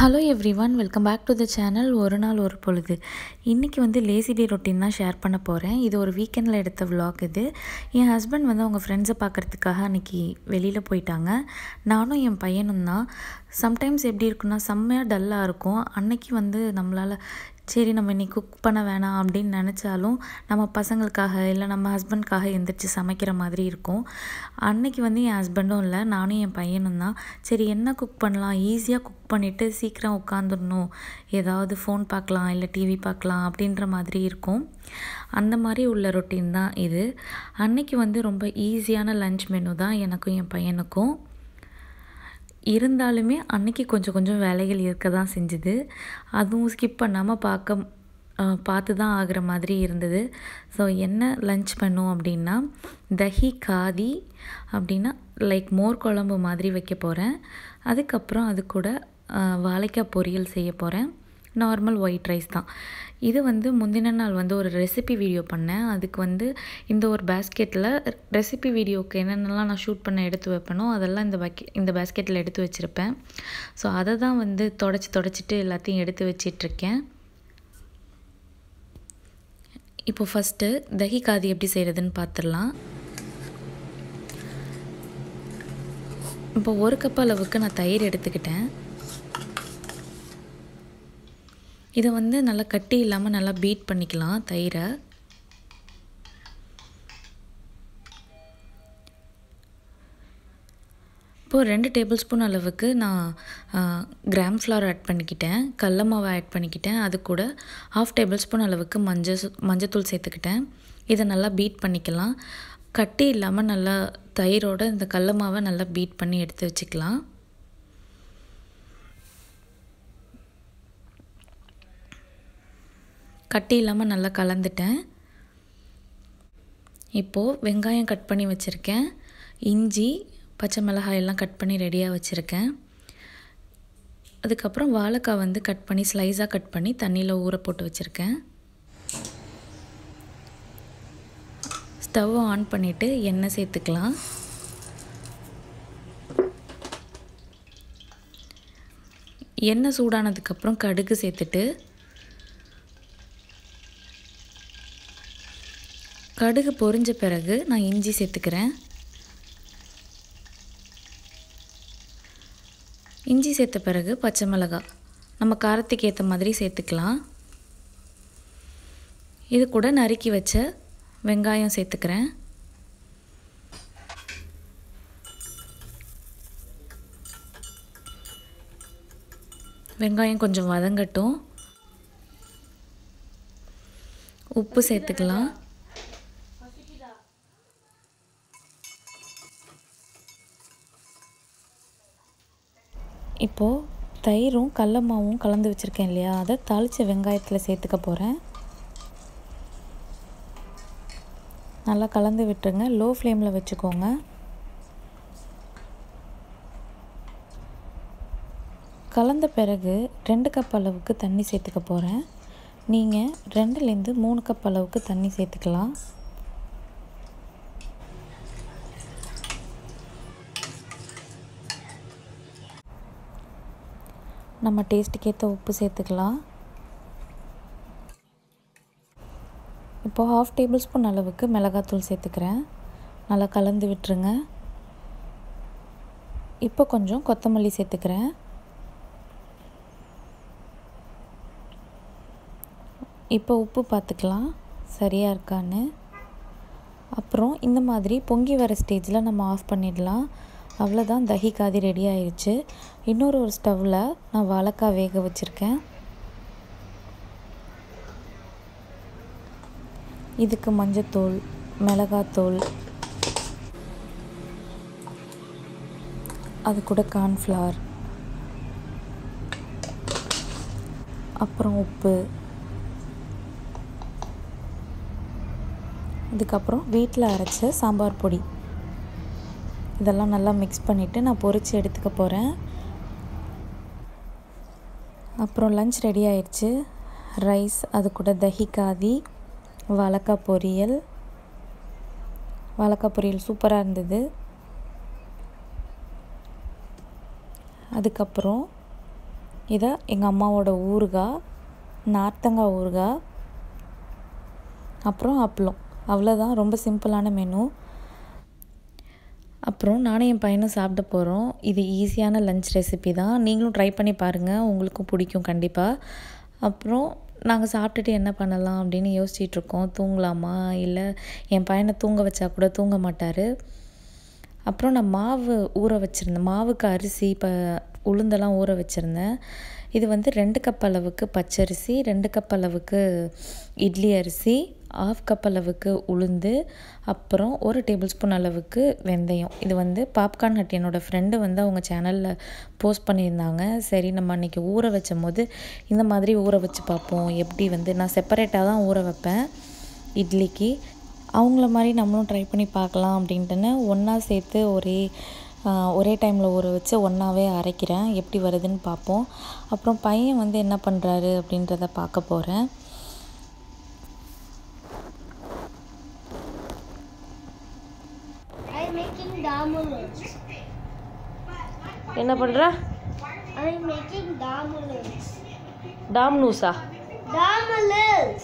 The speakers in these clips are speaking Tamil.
Hello everyone welcome back to the channel ஒரு நாள் ஒரு பொழுது இன்றைக்கி வந்து லேசி டே ரொட்டீன் தான் ஷேர் பண்ண போகிறேன் இது ஒரு வீக்கெண்டில் எடுத்த vlog இது என் ஹஸ்பண்ட் வந்து அவங்க ஃப்ரெண்ட்ஸை பார்க்குறதுக்காக அன்றைக்கி வெளியில் போயிட்டாங்க நானும் என் பையனும் தான் சம்டைம்ஸ் எப்படி இருக்குன்னா செம்மையாக டல்லாக இருக்கும் அன்னைக்கு வந்து நம்மளால் சரி நம்ம இன்னைக்கு குக் பண்ண வேணாம் அப்படின்னு நினச்சாலும் நம்ம பசங்களுக்காக இல்லை நம்ம ஹஸ்பண்ட்காக எந்திரிச்சு சமைக்கிற மாதிரி இருக்கும் அன்னைக்கு வந்து என் ஹஸ்பண்டும் இல்லை நானும் என் பையனும் தான் சரி என்ன குக் பண்ணலாம் ஈஸியாக குக் பண்ணிவிட்டு சீக்கிரம் உட்காந்துடணும் ஏதாவது ஃபோன் பார்க்கலாம் இல்லை டிவி பார்க்கலாம் அப்படின்ற மாதிரி இருக்கும் அந்த மாதிரி உள்ள ரொட்டீன் தான் இது அன்னைக்கு வந்து ரொம்ப ஈஸியான லஞ்ச் மெனு தான் எனக்கும் என் பையனுக்கும் இருந்தாலுமே அன்னைக்கு கொஞ்சம் கொஞ்சம் வேலைகள் இருக்க தான் செஞ்சுது அதுவும் ஸ்கிப் பண்ணாமல் பார்க்க அஹ், பார்த்து தான் ஆகிற மாதிரி இருந்தது ஸோ என்ன லஞ்ச் பண்ணோம் அப்படின்னா தஹி காதி அப்படின்னா லைக் மோர் குழம்பு மாதிரி வைக்க போகிறேன் அதுக்கப்புறம் அது கூட அஹ், வாழைக்காய் பொரியல் செய்ய போகிறேன் நார்மல் ஒயிட் ரைஸ் தான் இது வந்து முந்தின நாள் வந்து ஒரு ரெசிபி வீடியோ பண்ணேன் அதுக்கு வந்து இந்த ஒரு பேஸ்கெட்டில் ரெசிபி வீடியோக்கு என்னென்னலாம் நான் ஷூட் பண்ண எடுத்து வைப்பேனோ அதெல்லாம் இந்த பக்கெ இந்த பேஸ்கெட்டில் எடுத்து வச்சுருப்பேன் ஸோ அதை தான் வந்து தொடச்சி தொடச்சிட்டு எல்லாத்தையும் எடுத்து வச்சிட்ருக்கேன் இப்போ ஃபஸ்ட்டு தஹி காதி எப்படி செய்கிறதுன்னு பார்த்துடலாம் இப்போ ஒரு கப் அளவுக்கு நான் தயிர் எடுத்துக்கிட்டேன் இதை வந்து நல்லா கட்டி இல்லாமல் நல்லா பீட் பண்ணிக்கலாம் தயிரை இப்போது ரெண்டு டேபிள் ஸ்பூன் அளவுக்கு நான் கிராம் ஃப்ளவர் ஆட் பண்ணிக்கிட்டேன் கடல மாவை ஆட் பண்ணிக்கிட்டேன் அது கூட ஹாஃப் டேபிள் ஸ்பூன் அளவுக்கு மஞ்சள் சு- மஞ்சத்தூள் சேர்த்துக்கிட்டேன் இதை நல்லா பீட் பண்ணிக்கலாம் கட்டி இல்லாமல் நல்லா தயிரோட இந்த கடல மாவை நல்லா பீட் பண்ணி எடுத்து வச்சுக்கலாம் கட்டி இல்லாமல் நல்லா கலந்துட்டேன் இப்போது வெங்காயம் கட் பண்ணி வச்சுருக்கேன் இஞ்சி பச்சை மிளகாய் எல்லாம் கட் பண்ணி ரெடியாக வச்சுருக்கேன் அதுக்கப்புறம் வாழைக்காய் வந்து கட் பண்ணி ஸ்லைஸாக கட் பண்ணி தண்ணியில் ஊற போட்டு வச்சுருக்கேன் ஸ்டவ் ஆன் பண்ணிவிட்டு எண்ணெய் சேர்த்துக்கலாம் எண்ணெய் சூடானதுக்கப்புறம் கடுகு சேர்த்துட்டு கடுகு பொரிஞ்ச பிறகு நான் இஞ்சி சேர்த்துக்கிறேன் இஞ்சி சேர்த்த பிறகு பச்சை மிளகாய் நம்ம காரத்துக்கு ஏற்ற மாதிரி சேர்த்துக்கலாம் இது கூட நறுக்கி வச்ச வெங்காயம் சேர்த்துக்கிறேன் வெங்காயம் கொஞ்சம் வதங்கட்டும் உப்பு சேர்த்துக்கலாம் இப்போது தயிரும் கடல மாவும் கலந்து வச்சுருக்கேன் இல்லையா அதை தாளித்த வெங்காயத்தில் சேர்த்துக்க போகிறேன் நல்லா கலந்து விட்டுருங்க லோ ஃப்ளேமில் வச்சுக்கோங்க கலந்த பிறகு ரெண்டு கப் அளவுக்கு தண்ணி சேர்த்துக்க போகிறேன் நீங்கள் ரெண்டுலேருந்து மூணு கப் அளவுக்கு தண்ணி சேர்த்துக்கலாம் நம்ம டேஸ்ட்டுக்கு ஏற்ற உப்பு சேர்த்துக்கலாம் இப்போ ஹாஃப் டேபிள் ஸ்பூன் அளவுக்கு மிளகாத்தூள் சேர்த்துக்கிறேன் நல்லா கலந்து விட்டுருங்க இப்போ கொஞ்சம் கொத்தமல்லி சேர்த்துக்கிறேன் இப்போ உப்பு பார்த்துக்கலாம் சரியாக இருக்கான்னு அப்புறம் இந்த மாதிரி பொங்கி வர ஸ்டேஜில் நம்ம ஆஃப் பண்ணிடலாம் அவ்வளோதான் தஹி காதி ரெடி ஆயிடுச்சு இன்னொரு ஒரு ஸ்டவ்வில் நான் வாழைக்காய் வேக வச்சுருக்கேன் இதுக்கு மஞ்சத்தூள் மிளகாத்தூள் அது கூட கார்ன்ஃப்ளவர் அப்புறம் உப்பு இதுக்கப்புறம் வீட்டில் அரைச்ச சாம்பார் பொடி இதெல்லாம் நல்லா மிக்ஸ் பண்ணிவிட்டு நான் பொரித்து எடுத்துக்க போகிறேன் அப்புறம் லஞ்ச் ரெடி ஆயிடுச்சு ரைஸ் அது கூட தஹி காதி வாழைக்காய் பொரியல் வாழைக்காய் பொரியல் சூப்பராக இருந்தது அதுக்கப்புறம் இதை எங்கள் அம்மாவோட ஊறுகாய் நார்த்தங்காய் ஊறுகாய் அப்புறம் அப்பளம் அவ்வளோதான் ரொம்ப சிம்பிளான மெனு அப்புறம் நானும் என் பையனும் சாப்பிட போகிறோம் இது ஈஸியான லஞ்ச் ரெசிபி தான் நீங்களும் ட்ரை பண்ணி பாருங்கள் உங்களுக்கும் பிடிக்கும் கண்டிப்பாக அப்புறம் நாங்கள் சாப்பிட்டுட்டு என்ன பண்ணலாம் அப்படின்னு யோசிச்சிட்ருக்கோம் தூங்கலாமா இல்லை என் பையனை தூங்க வச்சா கூட தூங்க மாட்டார் அப்புறம் நான் மாவு ஊற வச்சுருந்தேன் மாவுக்கு அரிசி இப்போ உளுந்தெல்லாம் ஊற வச்சுருந்தேன் இது வந்து ரெண்டு கப் அளவுக்கு பச்சரிசி ரெண்டு கப் அளவுக்கு இட்லி அரிசி ஆஃப் கப் அளவுக்கு உளுந்து அப்புறம் ஒரு டேபிள் ஸ்பூன் அளவுக்கு வெந்தயம் இது வந்து பாப்கார்ன் ஹட் என்னோடய ஃப்ரெண்டு வந்து அவங்க சேனலில் போஸ்ட் பண்ணியிருந்தாங்க சரி நம்ம அன்றைக்கி ஊற வச்சும் போது இந்த மாதிரி ஊற வச்சு பார்ப்போம் எப்படி வந்து நான் செப்பரேட்டாக தான் ஊற வைப்பேன் இட்லிக்கு அவங்கள மாதிரி நம்மளும் ட்ரை பண்ணி பார்க்கலாம் அப்படின்ட்டுன்னு ஒன்றா சேர்த்து ஒரே ஒரே டைமில் ஊற வச்சு ஒன்றாவே அரைக்கிறேன் எப்படி வருதுன்னு பார்ப்போம் அப்புறம் பையன் வந்து என்ன பண்ணுறாரு அப்படின்றத பார்க்க போகிறேன் I'm making dominoes. என்ன பண்ணுற I'm making dominoes. டாம்னூஸா Dominoes.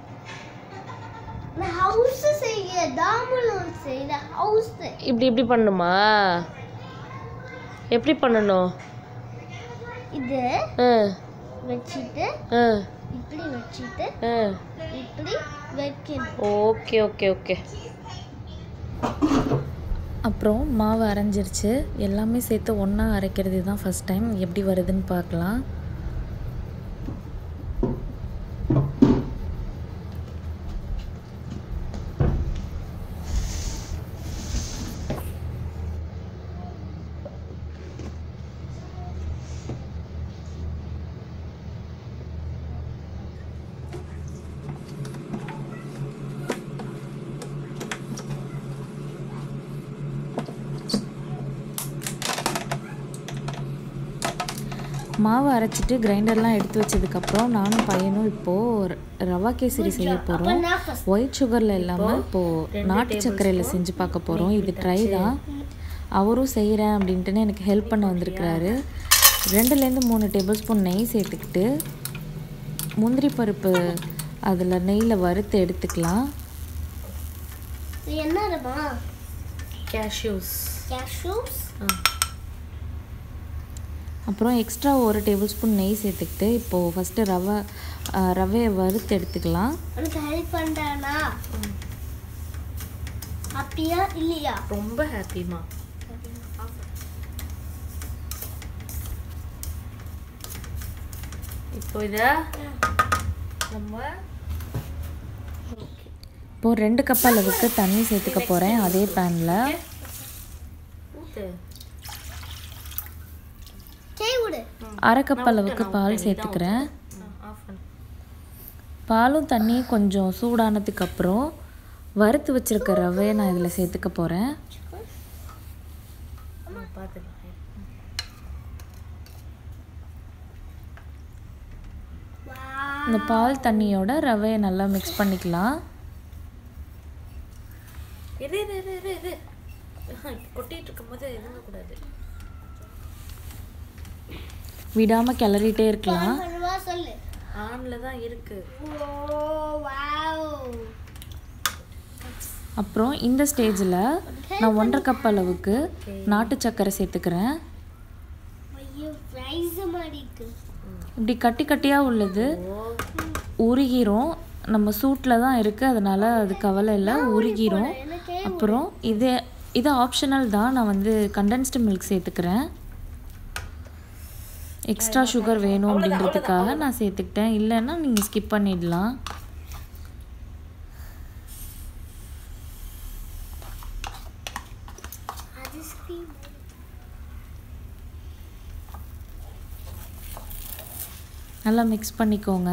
நான் ஹவுஸ் செய்ய டாமினோஸ் செய்ய ஹவுஸ் இப்படி இப்படி பண்ணணுமா எப்படி பண்ணணும் இது ஆ வச்சுட்டு ஆ இப்படி வச்சுட்டு ஆ இப்படி வைக்கணும் ஓகே ஓகே ஓகே அப்புறம் மாவு அரைஞ்சிருச்சு எல்லாமே சேர்த்து ஒன்றா அரைக்கிறது தான் ஃபஸ்ட் டைம் எப்படி வருதுன்னு பார்க்கலாம் மாவு அரைச்சிட்டு கிரைண்டர்லாம் எடுத்து வச்சதுக்கப்புறம் நானும் பையனும் இப்போது ரவா கேசரி செய்ய போகிறோம் நான் first ஒயிட் சுகரில் இல்லாமல் இப்போது நாட்டு சர்க்கரையில் செஞ்சு பார்க்க போகிறோம் இது ட்ரை தான் அவரும் செய்கிறேன் அப்படின்ட்டுன்னு எனக்கு ஹெல்ப் பண்ண வந்திருக்கிறாரு ரெண்டுலேருந்து மூணு டேபிள் ஸ்பூன் நெய் சேர்த்துக்கிட்டு முந்திரி பருப்பு அதில் நெய்யில் வறுத்து எடுத்துக்கலாம் இது என்னதுமா கேஷ்யூஸ் கேஷ்யூஸ் அப்புறம் எக்ஸ்ட்ரா ஒரு டேபிள் ஸ்பூன் நெய் சேர்த்துக்கிட்டு இப்போது ஃபஸ்ட்டு ரவை ஆ, ரவையை வறுத்து எடுத்துக்கலாம் உனக்கு ஹெல்ப் பண்ணுறானா அப்படியா இல்லையா ரொம்ப ஹாப்பிமா இப்போ இதை நம்ம இப்போது ரெண்டு கப் அளவுக்கு தண்ணி சேர்த்துக்க போகிறேன் அதே பேனில் ஊத்து சரி விடு அரை கப் அளவுக்கு பால் சேர்த்துக்கிறேன் ஆஃப் பண்ணு பாலும் தண்ணியும் கொஞ்சம் சூடானதுக்கு அப்புறம் வறுத்து வச்சிருக்க ரவையை நான் இதில் சேர்த்துக்க போகிறேன் பார்த்துக்கலாம் இந்த பால் தண்ணியோட ரவையை நல்லா மிக்ஸ் பண்ணிக்கலாம் இரு இரு இரு இரு இரு கொட்டிட்டு இருக்கும்போது இறங்கக்கூடாது விடாமல் கிளறிட்டே இருக்கலாம் பண்ணுவா சொல்லு ஆனில் தான் இருக்கு ஓ வாவ் அப்புறம் இந்த ஸ்டேஜில் நான் ஒன்றரை கப் அளவுக்கு நாட்டு சர்க்கரை சேர்த்துக்கிறேன் ஐயோ ரைஸ் மாதிரி இருக்கு இப்படி கட்டி கட்டியாக உள்ளது உருகிரும் நம்ம சூட்டில் தான் இருக்குது அதனால் அது கவலை இல்லை உருகிரும் எனக்கு அப்புறம் இது இது ஆப்ஷனல் தான் நான் வந்து கண்டென்ஸ்டு மில்க் சேர்த்துக்கிறேன் எக்ஸ்ட்ரா சுகர் வேணும் அப்படின்றதுக்காக நான் சேர்த்துக்கிட்டேன் இல்லைன்னா நீங்கள் ஸ்கிப் பண்ணிடலாம் ஐஸ்கிரீம் நல்லா மிக்ஸ் பண்ணிக்கோங்க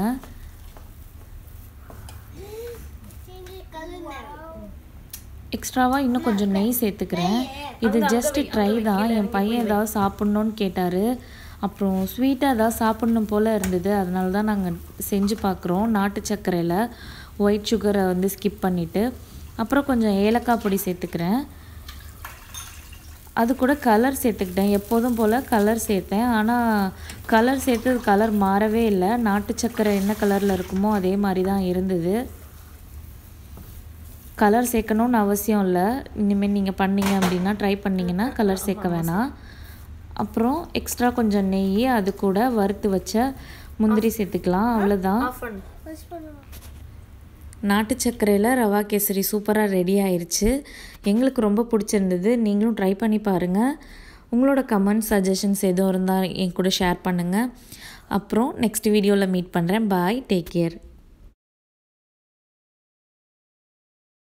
எக்ஸ்ட்ராவாக இன்னும் கொஞ்சம் நெய் சேர்த்துக்கிறேன் இது ஜஸ்ட் ட்ரை தான் என் பையன் ஏதாவது சாப்பிட்ணுன்னு கேட்டார் அப்புறம் ஸ்வீட்டாக ஏதாவது சாப்பிட்ணும் போல் இருந்தது அதனால தான் நாங்கள் செஞ்சு பார்க்குறோம் நாட்டு சர்க்கரையில் ஒயிட் சுகரை வந்து ஸ்கிப் பண்ணிவிட்டு அப்புறம் கொஞ்சம் ஏலக்காய் பொடி சேர்த்துக்கிறேன் அது கூட கலர் சேர்த்துக்கிட்டேன் எப்போதும் போல் கலர் சேர்த்தேன் ஆனால் கலர் சேர்த்து கலர் மாறவே இல்லை நாட்டு சக்கரை என்ன கலரில் இருக்குமோ அதே மாதிரி தான் இருந்தது கலர் சேர்க்கணுன்னு அவசியம் இல்லை இனிமேல் நீங்கள் பண்ணீங்க அப்படின்னா ட்ரை பண்ணிங்கன்னா கலர் சேர்க்க வேணாம் அப்புறம் எக்ஸ்ட்ரா கொஞ்சம் நெய் அது கூட வறுத்து வச்ச முந்திரி சேர்த்துக்கலாம் அவ்வளோதான் ஆஃப் பண்ணு நாட்டு சர்க்கரையில் ரவா கேசரி சூப்பராக ரெடி ஆயிருச்சு எங்களுக்கு ரொம்ப பிடிச்சிருந்தது நீங்களும் ட்ரை பண்ணி பாருங்கள் உங்களோட கமெண்ட் சஜஷன்ஸ் எதுவும் இருந்தால் என் கூட ஷேர் பண்ணுங்கள் அப்புறம் நெக்ஸ்ட் வீடியோவில் மீட் பண்ணுறேன் பாய் டேக் கேர்